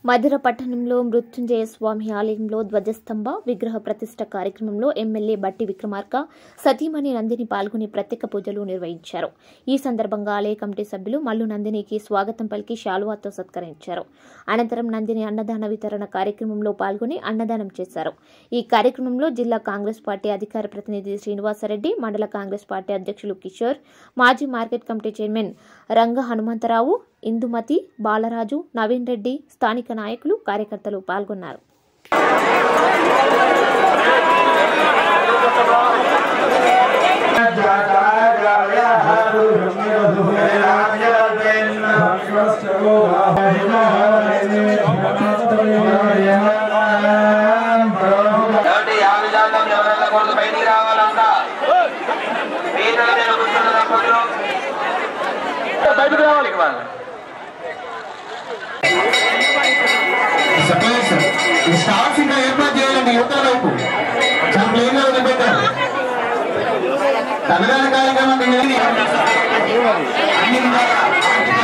మధుర పట్టణంలో మృత్యుంజయ స్వామి ఆలయంలో ధ్వజస్తంభ విగ్రహ ప్రతిష్ట కార్యక్రమంలో ఎమ్మెల్యే బట్టి విక్రమార్క సతీమణి నందిని పాల్గొని ప్రత్యేక పూజలు నిర్వహించారు ఈ సందర్భంగా ఆలయ కమిటీ సభ్యులు మల్లు నందినికి స్వాగతం పలికి శాలువాతో సత్కరించారు అనంతరం నందిని అన్నదాన వితరణ కార్యక్రమంలో పాల్గొని అన్నదానం చేశారు ఈ కార్యక్రమంలో జిల్లా కాంగ్రెస్ పార్టీ అధికార ప్రతినిధి శ్రీనివాసరెడ్డి మండల కాంగ్రెస్ పార్టీ అధ్యక్షులు కిషోర్ మాజీ మార్కెట్ కమిటీ చైర్మన్ రంగ హనుమంతరావు ఇందుమతి బాలరాజు నవీన్ రెడ్డి స్థానిక నాయకులు కార్యకర్తలు పాల్గొన్నారు కాబట్టి యాభై శాతం ఎవరైనా కొంత బయటికి రావాలంట మీరు నేను కూర్చున్నప్పుడు బయటకు రావాలి వాళ్ళు చెప్పలేదు సార్ ఈ స్టాఫ్స్ ఇంకా ఏర్పాటు చేయాలండి యువతల వైపు చాలా ప్లేన్ గా వదిలిపెట్టారు తమిళనాడు కార్యక్రమం అన్ని విధాలా